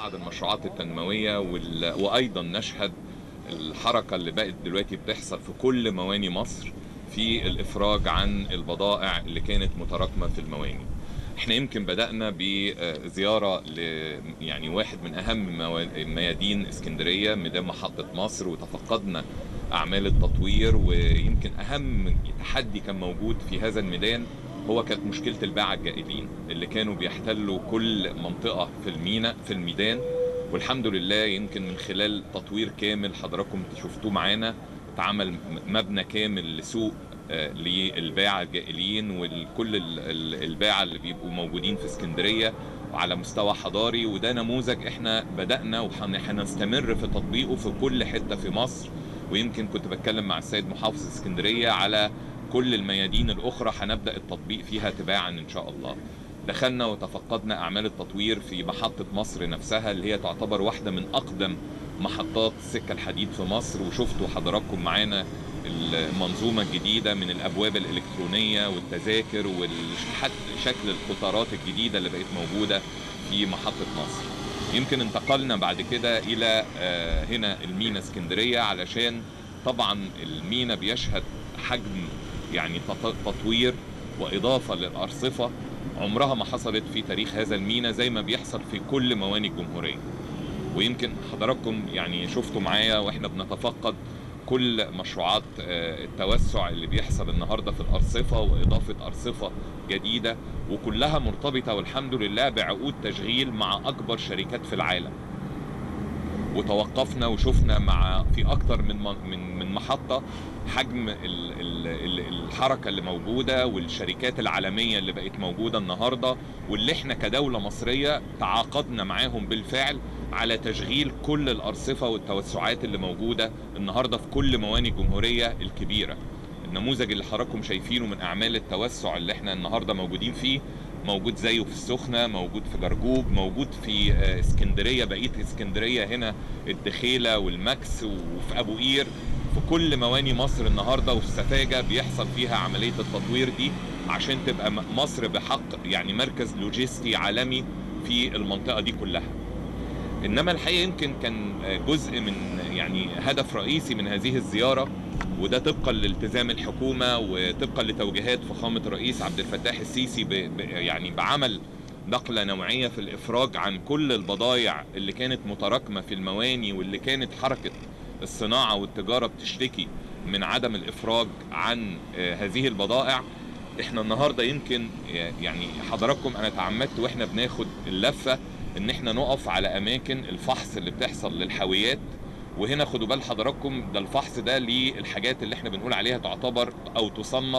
بعض المشروعات التنمويه وال... وايضا نشهد الحركه اللي بقت دلوقتي بتحصل في كل مواني مصر في الافراج عن البضائع اللي كانت متراكمه في المواني. احنا يمكن بدانا بزياره ل يعني واحد من اهم موا- ميادين اسكندريه ميدان محطه مصر وتفقدنا اعمال التطوير ويمكن اهم تحدي كان موجود في هذا الميدان هو كانت مشكله الباعة الجائلين اللي كانوا بيحتلوا كل منطقه في الميناء في الميدان والحمد لله يمكن من خلال تطوير كامل حضراتكم شفتوه معانا اتعمل م- مبنى كامل لسوق آه، للباعة الجائلين وكل ال- ال- الباعة اللي بيبقوا موجودين في اسكندرية وعلى مستوى حضاري وده نموذج احنا بدأنا وهنستمر في تطبيقه في كل حتة في مصر ويمكن كنت بتكلم مع السيد محافظ اسكندرية على كل الميادين الأخرى هنبدأ التطبيق فيها تباعا إن شاء الله دخلنا وتفقدنا أعمال التطوير في محطة مصر نفسها اللي هي تعتبر واحدة من أقدم محطات السكة الحديد في مصر وشفتوا حضراتكم معانا المنظومة الجديدة من الأبواب الإلكترونية والتذاكر وشكل القطارات الجديدة اللي بقت موجودة في محطة مصر يمكن انتقلنا بعد كده إلى آه، هنا المينا اسكندرية علشان طبعا المينا بيشهد حجم يعني تط- تطوير وإضافة للأرصفة عمرها ما حصلت في تاريخ هذا المينا زي ما بيحصل في كل مواني الجمهورية ويمكن حضراتكم يعني شفتوا معايا واحنا بنتفقد كل مشروعات آه، التوسع اللي بيحصل النهارده في الارصفه واضافه ارصفه جديده وكلها مرتبطه والحمد لله بعقود تشغيل مع اكبر شركات في العالم. وتوقفنا وشفنا مع في اكتر من من من محطه حجم ال- ال- ال- الحركه اللي موجوده والشركات العالميه اللي بقت موجوده النهارده واللي احنا كدوله مصريه تعاقدنا معاهم بالفعل على تشغيل كل الارصفه والتوسعات اللي موجوده النهارده في كل مواني الجمهوريه الكبيره. النموذج اللي حضراتكم شايفينه من اعمال التوسع اللي احنا النهارده موجودين فيه موجود زيه في السخنه موجود في جرجوب موجود في آه، اسكندريه بقيه اسكندريه هنا الدخيله والماكس وفي ابو قير في كل مواني مصر النهارده والسفاجه بيحصل فيها عمليه التطوير دي عشان تبقى م- مصر بحق يعني مركز لوجستي عالمي في المنطقه دي كلها. انما الحقيقه يمكن كان جزء من يعني هدف رئيسي من هذه الزياره وده طبقا لالتزام الحكومه وطبقا لتوجيهات فخامه الرئيس عبد الفتاح السيسي ب ب يعني بعمل نقله نوعيه في الافراج عن كل البضائع اللي كانت متراكمه في المواني واللي كانت حركه الصناعه والتجاره بتشتكي من عدم الافراج عن آه، هذه البضائع احنا النهارده يمكن يعني حضراتكم انا تعمدت واحنا بناخد اللفه ان احنا نقف على اماكن الفحص اللي بتحصل للحاويات وهنا خدوا بال حضراتكم ده الفحص ده للحاجات اللي احنا بنقول عليها تعتبر او تصنف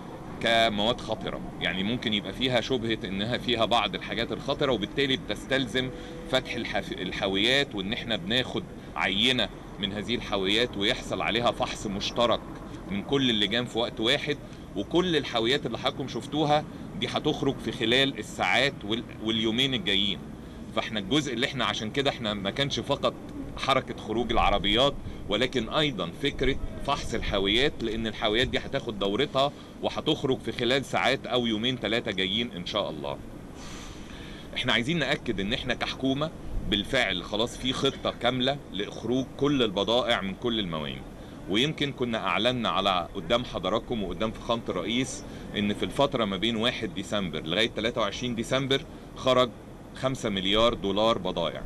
كمواد خطرة يعني ممكن يبقى فيها شبهة انها فيها بعض الحاجات الخطرة وبالتالي بتستلزم فتح الحف... الحاويات وان احنا بناخد عينة من هذه الحاويات ويحصل عليها فحص مشترك من كل اللجان في وقت واحد وكل الحاويات اللي حضراتكم شفتوها دي هتخرج في خلال الساعات وال... واليومين الجايين فاحنا الجزء اللي احنا عشان كده احنا ما كانش فقط حركة خروج العربيات ولكن ايضا فكرة فحص الحاويات لان الحاويات دي هتاخد دورتها وهتخرج في خلال ساعات او يومين ثلاثة جايين ان شاء الله احنا عايزين نأكد ان احنا كحكومة بالفعل خلاص في خطة كاملة لإخروج كل البضائع من كل المواني ويمكن كنا اعلنا على قدام حضراتكم وقدام فخامة الرئيس ان في الفترة ما بين 1 ديسمبر لغاية 23 ديسمبر خرج 5 مليار دولار بضائع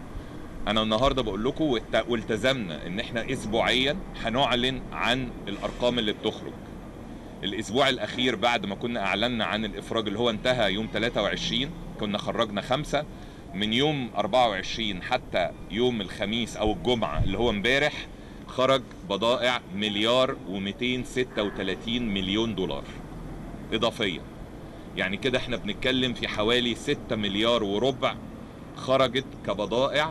انا النهارده بقول لكم والت- والتزمنا ان احنا اسبوعيا هنعلن عن الارقام اللي بتخرج الاسبوع الاخير بعد ما كنا اعلنا عن الافراج اللي هو انتهى يوم 23 كنا خرجنا خمسة من يوم 24 حتى يوم الخميس او الجمعة اللي هو امبارح خرج بضائع مليار و236 مليون دولار اضافية يعني كده احنا بنتكلم في حوالي 6 مليار وربع خرجت كبضائع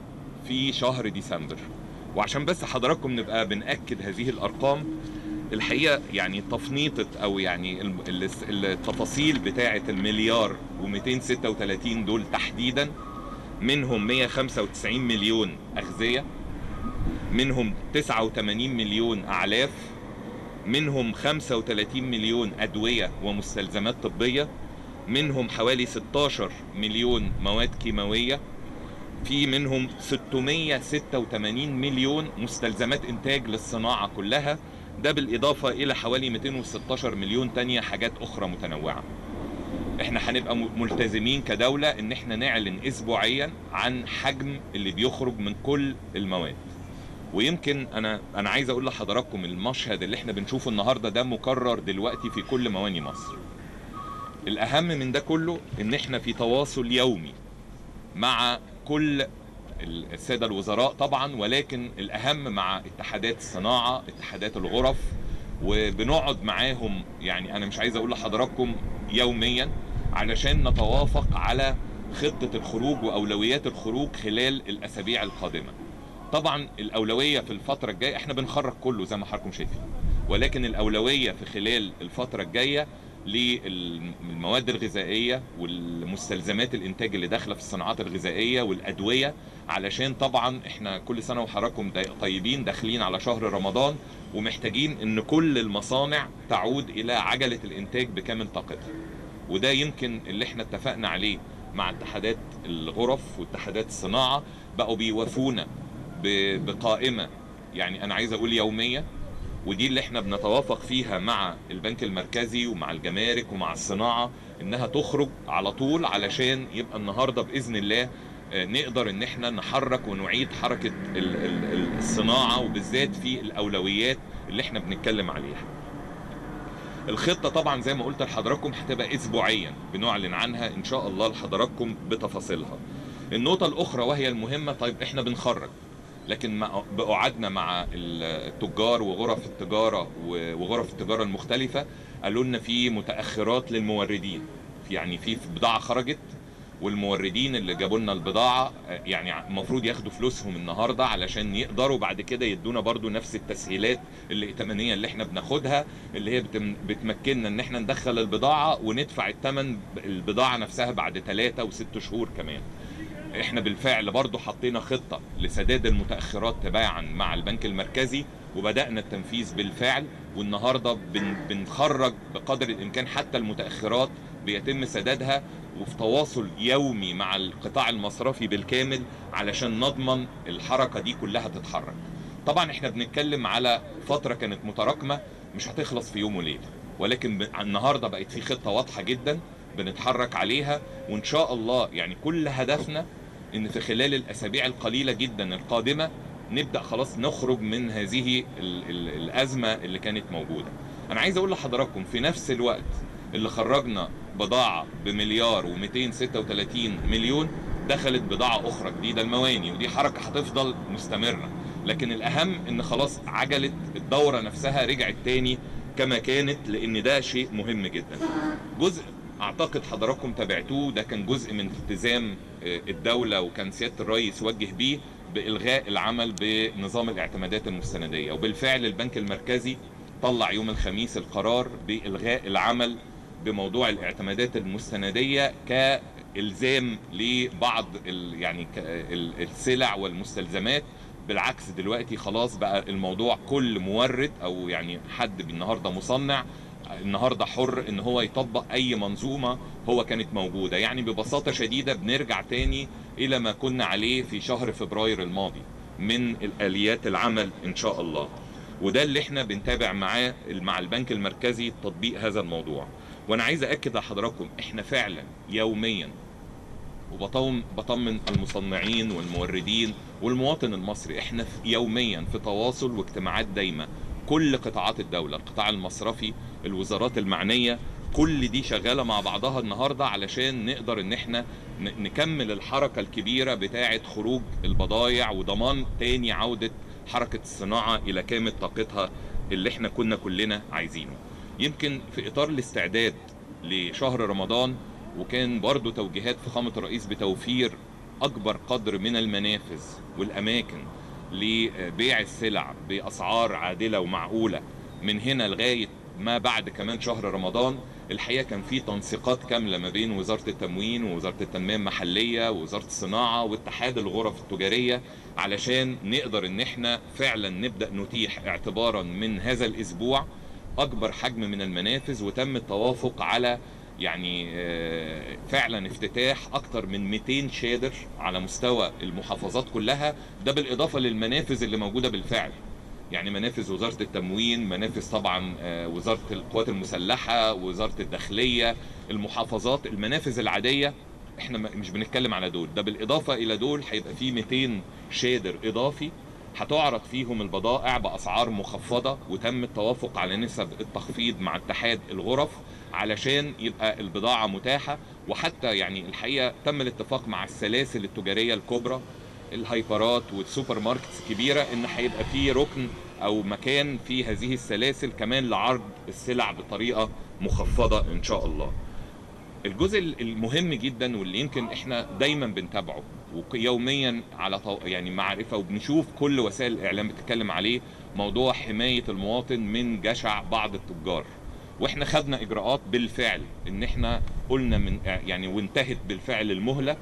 في شهر ديسمبر وعشان بس حضراتكم نبقى بنأكد هذه الأرقام الحقيقة يعني تفنيطة أو يعني ال- ال- التفاصيل بتاعة المليار و236 دول تحديدا منهم 195 مليون أغذية منهم 89 مليون أعلاف منهم 35 مليون أدوية ومستلزمات طبية منهم حوالي 16 مليون مواد كيماوية في منهم 686 مليون مستلزمات انتاج للصناعه كلها ده بالاضافه الى حوالي 216 مليون تانية حاجات اخرى متنوعه احنا هنبقى م- ملتزمين كدوله ان احنا نعلن اسبوعيا عن حجم اللي بيخرج من كل المواد ويمكن انا انا عايز اقول لحضراتكم المشهد اللي احنا بنشوفه النهارده ده مكرر دلوقتي في كل مواني مصر الاهم من ده كله ان احنا في تواصل يومي مع كل ال- الساده الوزراء طبعا ولكن الاهم مع اتحادات الصناعه اتحادات الغرف وبنقعد معاهم يعني انا مش عايز اقول لحضراتكم يوميا علشان نتوافق على خطه الخروج واولويات الخروج خلال الاسابيع القادمه طبعا الاولويه في الفتره الجايه احنا بنخرج كله زي ما حضراتكم شايفين ولكن الاولويه في خلال الفتره الجايه للمواد الغذائيه والمستلزمات الانتاج اللي داخله في الصناعات الغذائيه والادويه علشان طبعا احنا كل سنه وحضراتكم دا- طيبين داخلين على شهر رمضان ومحتاجين ان كل المصانع تعود الى عجله الانتاج بكامل طاقتها وده يمكن اللي احنا اتفقنا عليه مع اتحادات الغرف واتحادات الصناعه بقوا بيوافونا ب- بقائمه يعني انا عايز اقول يوميه ودي اللي احنا بنتوافق فيها مع البنك المركزي ومع الجمارك ومع الصناعه انها تخرج على طول علشان يبقى النهارده باذن الله آه، نقدر ان احنا نحرك ونعيد حركه ال- ال- ال- الصناعه وبالذات في الاولويات اللي احنا بنتكلم عليها. الخطه طبعا زي ما قلت لحضراتكم هتبقى اسبوعيا بنعلن عنها ان شاء الله لحضراتكم بتفاصيلها. النقطه الاخرى وهي المهمه طيب احنا بنخرج لكن مع بقعدنا مع التجار وغرف التجاره و- وغرف التجاره المختلفه قالوا لنا في متاخرات للموردين يعني في بضاعه خرجت والموردين اللي جابوا لنا البضاعه آه، يعني المفروض ياخدوا فلوسهم النهارده علشان يقدروا بعد كده يدونا برضو نفس التسهيلات الائتمانيه اللي احنا بناخدها اللي هي بتم بتمكننا ان احنا ندخل البضاعه وندفع الثمن البضاعه نفسها بعد ثلاثة وست شهور كمان احنا بالفعل برضو حطينا خطة لسداد المتأخرات تباعا مع البنك المركزي وبدأنا التنفيذ بالفعل والنهاردة بن بنخرج بقدر الإمكان حتى المتأخرات بيتم سدادها وفي تواصل يومي مع القطاع المصرفي بالكامل علشان نضمن الحركة دي كلها تتحرك طبعا احنا بنتكلم على فترة كانت متراكمة مش هتخلص في يوم وليلة ولكن ب- النهاردة بقت في خطة واضحة جدا بنتحرك عليها وان شاء الله يعني كل هدفنا ان في خلال الاسابيع القليله جدا القادمه نبدا خلاص نخرج من هذه ال ال الازمه اللي كانت موجوده انا عايز اقول لحضراتكم في نفس الوقت اللي خرجنا بضاعه بمليار و236 مليون دخلت بضاعه اخرى جديده المواني ودي حركه هتفضل مستمره لكن الاهم ان خلاص عجله الدوره نفسها رجعت تاني كما كانت لان ده شيء مهم جدا جزء اعتقد حضراتكم تابعتوه ده كان جزء من التزام آه، الدوله وكان سياده الرئيس وجه بيه بالغاء العمل بنظام الاعتمادات المستنديه وبالفعل البنك المركزي طلع يوم الخميس القرار بالغاء العمل بموضوع الاعتمادات المستنديه كالزام لبعض ال يعني ك- ال- السلع والمستلزمات بالعكس دلوقتي خلاص بقى الموضوع كل مورد او يعني حد النهارده مصنع النهارده حر ان هو يطبق اي منظومه هو كانت موجوده يعني ببساطه شديده بنرجع تاني الى ما كنا عليه في شهر فبراير الماضي من الاليات العمل ان شاء الله وده اللي احنا بنتابع معاه مع البنك المركزي تطبيق هذا الموضوع وانا عايز اكد لحضراتكم احنا فعلا يوميا وبطمن بطمن المصنعين والموردين والمواطن المصري احنا في- يوميا في تواصل واجتماعات دايمه كل قطاعات الدوله القطاع المصرفي الوزارات المعنيه كل دي شغاله مع بعضها النهارده علشان نقدر ان احنا ن- نكمل الحركه الكبيره بتاعه خروج البضائع وضمان تاني عوده حركه الصناعه الى كامل طاقتها اللي احنا كنا كلنا عايزينه يمكن في اطار الاستعداد لشهر رمضان وكان برضو توجيهات فخامة الرئيس بتوفير أكبر قدر من المنافذ والأماكن لبيع السلع بأسعار عادلة ومعقولة من هنا لغاية ما بعد كمان شهر رمضان الحقيقة كان في تنسيقات كاملة ما بين وزارة التموين ووزارة التنمية المحلية ووزارة الصناعة واتحاد الغرف التجارية علشان نقدر ان احنا فعلا نبدأ نتيح اعتبارا من هذا الاسبوع اكبر حجم من المنافذ وتم التوافق على يعني آه، فعلا افتتاح اكتر من 200 شادر على مستوى المحافظات كلها ده بالاضافه للمنافذ اللي موجوده بالفعل يعني منافذ وزاره التموين منافذ طبعا آه، وزاره القوات المسلحه وزاره الداخليه المحافظات المنافذ العاديه احنا م- مش بنتكلم على دول ده بالاضافه الى دول هيبقى في 200 شادر اضافي هتعرض فيهم البضائع باسعار مخفضه وتم التوافق على نسب التخفيض مع اتحاد الغرف علشان يبقى البضاعه متاحه وحتى يعني الحقيقه تم الاتفاق مع السلاسل التجاريه الكبرى الهايبرات والسوبر ماركتس الكبيره ان هيبقى في ركن او مكان في هذه السلاسل كمان لعرض السلع بطريقه مخفضه ان شاء الله. الجزء المهم جدا واللي يمكن احنا دايما بنتابعه ويوميا على طو... يعني معرفه وبنشوف كل وسائل الاعلام بتتكلم عليه موضوع حمايه المواطن من جشع بعض التجار واحنا خدنا اجراءات بالفعل ان احنا قلنا من يعني وانتهت بالفعل المهله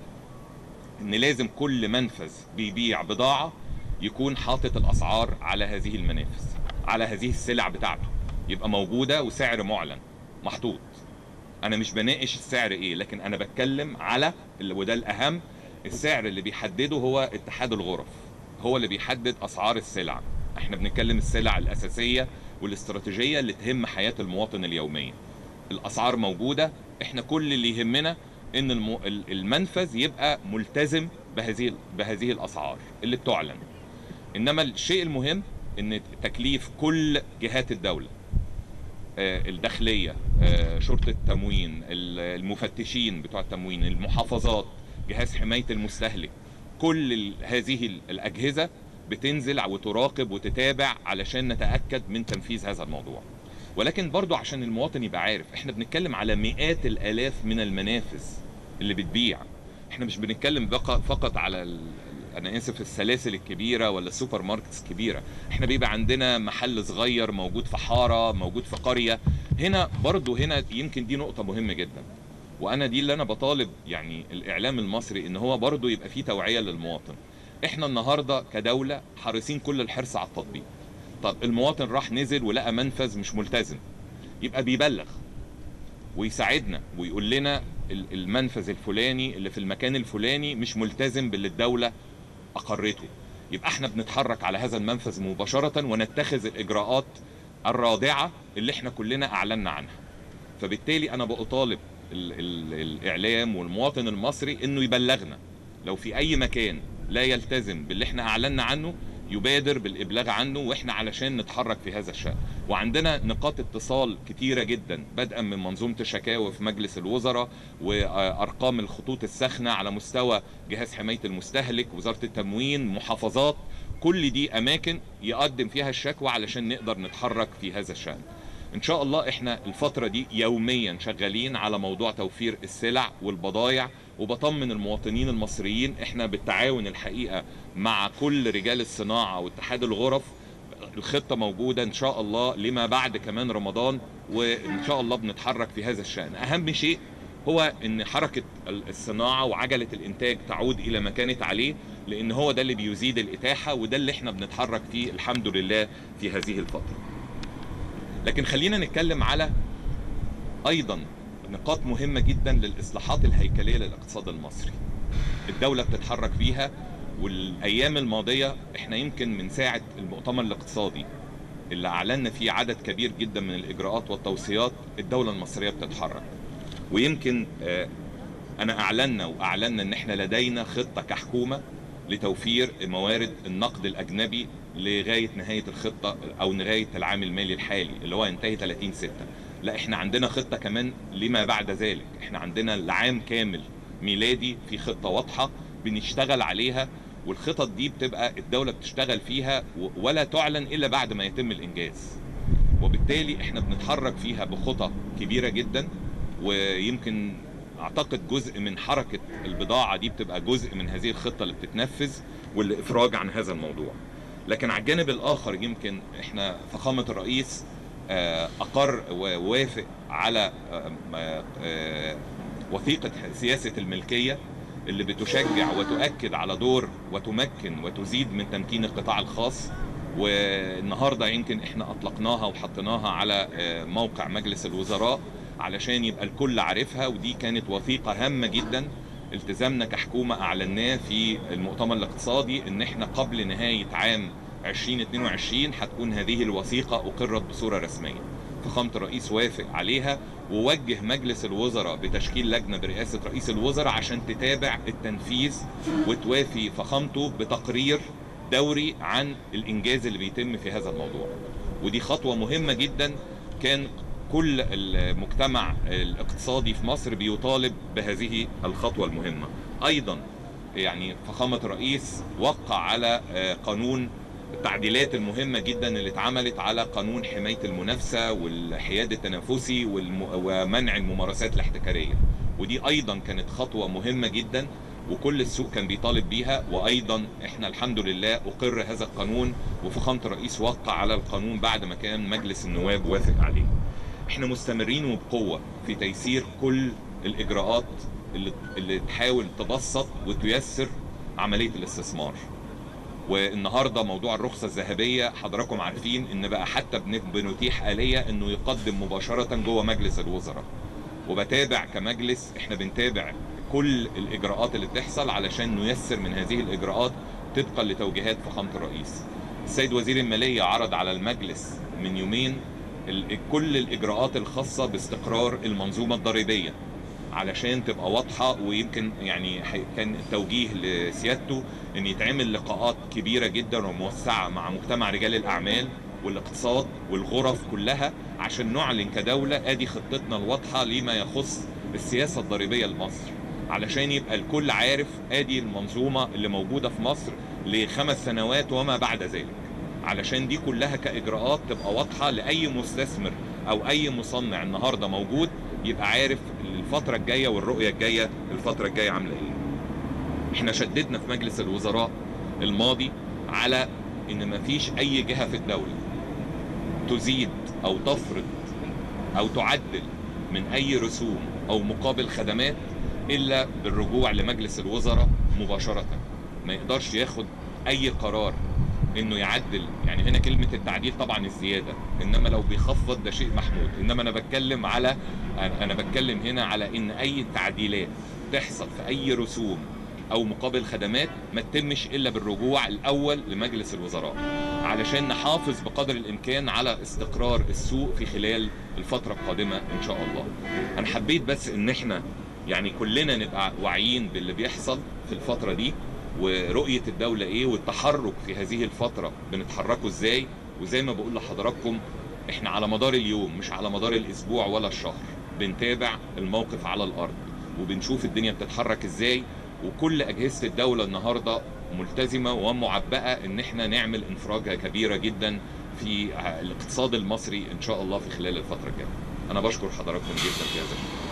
ان لازم كل منفذ بيبيع بضاعه يكون حاطط الاسعار على هذه المنافذ على هذه السلع بتاعته يبقى موجوده وسعر معلن محطوط انا مش بناقش السعر ايه لكن انا بتكلم على اللي وده الاهم السعر اللي بيحدده هو اتحاد الغرف هو اللي بيحدد اسعار السلع احنا بنتكلم السلع الاساسيه والاستراتيجيه اللي تهم حياه المواطن اليوميه الاسعار موجوده احنا كل اللي يهمنا ان الم- ال- المنفذ يبقى ملتزم بهذه بهذه الاسعار اللي بتعلن انما الشيء المهم ان تكليف كل جهات الدوله آه، الداخليه آه، شرطه التموين ال- المفتشين بتوع التموين المحافظات جهاز حمايه المستهلك كل ال- هذه ال- الاجهزه بتنزل وتراقب وتتابع علشان نتاكد من تنفيذ هذا الموضوع ولكن برضو عشان المواطن يبقى عارف احنا بنتكلم على مئات الالاف من المنافذ اللي بتبيع احنا مش بنتكلم بقى فقط على ال... انا اسف السلاسل الكبيره ولا السوبر ماركتس الكبيره احنا بيبقى عندنا محل صغير موجود في حاره موجود في قريه هنا برضو هنا يمكن دي نقطه مهمه جدا وانا دي اللي انا بطالب يعني الاعلام المصري ان هو برضو يبقى فيه توعيه للمواطن احنا النهارده كدوله حريصين كل الحرص على التطبيق طب المواطن راح نزل ولقى منفذ مش ملتزم يبقى بيبلغ ويساعدنا ويقول لنا ال- المنفذ الفلاني اللي في المكان الفلاني مش ملتزم باللي الدولة أقرته يبقى احنا بنتحرك على هذا المنفذ مباشرة ونتخذ الإجراءات الرادعة اللي احنا كلنا أعلنا عنها فبالتالي أنا بطالب ال ال الإعلام والمواطن المصري إنه يبلغنا لو في أي مكان لا يلتزم باللي احنا أعلنا عنه يبادر بالإبلاغ عنه وإحنا علشان نتحرك في هذا الشأن وعندنا نقاط اتصال كتيرة جدا بدءا من منظومة الشكاوى في مجلس الوزراء وأرقام الخطوط الساخنة على مستوى جهاز حماية المستهلك وزارة التموين محافظات كل دي أماكن يقدم فيها الشكوى علشان نقدر نتحرك في هذا الشأن ان شاء الله احنا الفترة دي يوميا شغالين على موضوع توفير السلع والبضائع وبطمن المواطنين المصريين احنا بالتعاون الحقيقة مع كل رجال الصناعة واتحاد الغرف الخطة موجودة ان شاء الله لما بعد كمان رمضان وان شاء الله بنتحرك في هذا الشأن اهم شيء هو ان حركة الصناعة وعجلة الانتاج تعود الى ما كانت عليه لان هو ده اللي بيزيد الاتاحة وده اللي احنا بنتحرك فيه الحمد لله في هذه الفترة لكن خلينا نتكلم على ايضا نقاط مهمة جدا للاصلاحات الهيكلية للاقتصاد المصري الدولة بتتحرك فيها والايام الماضية احنا يمكن من ساعة المؤتمر الاقتصادي اللي اعلنا فيه عدد كبير جدا من الاجراءات والتوصيات الدولة المصرية بتتحرك ويمكن آه، انا اعلنا واعلنا ان احنا لدينا خطة كحكومة لتوفير موارد النقد الاجنبي لغايه نهايه الخطه او نهايه العام المالي الحالي اللي هو ينتهي 30 6 لا احنا عندنا خطه كمان لما بعد ذلك احنا عندنا العام كامل ميلادي في خطه واضحه بنشتغل عليها والخطط دي بتبقى الدوله بتشتغل فيها و- ولا تعلن الا بعد ما يتم الانجاز وبالتالي احنا بنتحرك فيها بخطى كبيره جدا ويمكن اعتقد جزء من حركه البضاعه دي بتبقى جزء من هذه الخطه اللي بتتنفذ والافراج عن هذا الموضوع لكن على الجانب الاخر يمكن احنا فخامه الرئيس آه، اقر ووافق على آه، آه، آه، وثيقه سياسه الملكيه اللي بتشجع وتؤكد على دور وتمكن وتزيد من تمكين القطاع الخاص والنهارده يمكن احنا اطلقناها وحطيناها على آه، موقع مجلس الوزراء علشان يبقى الكل عارفها ودي كانت وثيقة هامة جدا التزامنا كحكومة أعلناه في المؤتمر الاقتصادي إن إحنا قبل نهاية عام 2022 هتكون هذه الوثيقة أقرت بصورة رسمية فخامة الرئيس وافق عليها ووجه مجلس الوزراء بتشكيل لجنة برئاسة رئيس الوزراء عشان تتابع التنفيذ وتوافي فخامته بتقرير دوري عن الإنجاز اللي بيتم في هذا الموضوع ودي خطوة مهمة جدا كان كل المجتمع الاقتصادي في مصر بيطالب بهذه الخطوة المهمة أيضا يعني فخامة الرئيس وقع على قانون التعديلات المهمة جدا اللي اتعملت على قانون حماية المنافسة والحياد التنافسي والم... ومنع الممارسات الاحتكارية ودي أيضا كانت خطوة مهمة جدا وكل السوق كان بيطالب بيها وأيضا احنا الحمد لله أقر هذا القانون وفخامة الرئيس وقع على القانون بعد ما كان مجلس النواب وافق عليه احنا مستمرين وبقوة في تيسير كل الإجراءات اللي, اللي تحاول تبسط وتيسر عملية الاستثمار والنهارده موضوع الرخصه الذهبيه حضراتكم عارفين ان بقى حتى بنتيح اليه انه يقدم مباشره جوه مجلس الوزراء وبتابع كمجلس احنا بنتابع كل الاجراءات اللي بتحصل علشان نيسر من هذه الاجراءات طبقا لتوجيهات فخامه الرئيس السيد وزير الماليه عرض على المجلس من يومين كل الاجراءات الخاصه باستقرار المنظومه الضريبيه علشان تبقى واضحه ويمكن يعني كان التوجيه لسيادته ان يتعمل لقاءات كبيره جدا وموسعه مع مجتمع رجال الاعمال والاقتصاد والغرف كلها عشان نعلن كدوله ادي خطتنا الواضحه لما يخص السياسه الضريبيه لمصر علشان يبقى الكل عارف ادي المنظومه اللي موجوده في مصر لخمس سنوات وما بعد ذلك علشان دي كلها كاجراءات تبقى واضحه لاي مستثمر او اي مصنع النهارده موجود يبقى عارف الفترة الجاية والرؤية الجاية الفترة الجاية عاملة ايه احنا شددنا في مجلس الوزراء الماضي على ان مفيش اي جهة في الدولة تزيد او تفرض او تعدل من اي رسوم او مقابل خدمات الا بالرجوع لمجلس الوزراء مباشرة ما يقدرش ياخد اي قرار انه يعدل يعني هنا كلمة التعديل طبعا الزيادة انما لو بيخفض ده شيء محمود انما انا بتكلم على انا بتكلم هنا على ان اي تعديلات تحصل في اي رسوم او مقابل خدمات ما تتمش الا بالرجوع الاول لمجلس الوزراء علشان نحافظ بقدر الامكان على استقرار السوق في خلال الفترة القادمة ان شاء الله انا حبيت بس ان احنا يعني كلنا نبقى واعيين باللي بيحصل في الفترة دي ورؤية الدولة ايه والتحرك في هذه الفترة بنتحركوا ازاي وزي ما بقول لحضراتكم احنا على مدار اليوم مش على مدار الاسبوع ولا الشهر بنتابع الموقف على الارض وبنشوف الدنيا بتتحرك ازاي وكل اجهزة الدولة النهاردة ملتزمة ومعبأة ان احنا نعمل انفراجة كبيرة جدا في الاقتصاد المصري ان شاء الله في خلال الفترة الجاية انا بشكر حضراتكم جدا في هذا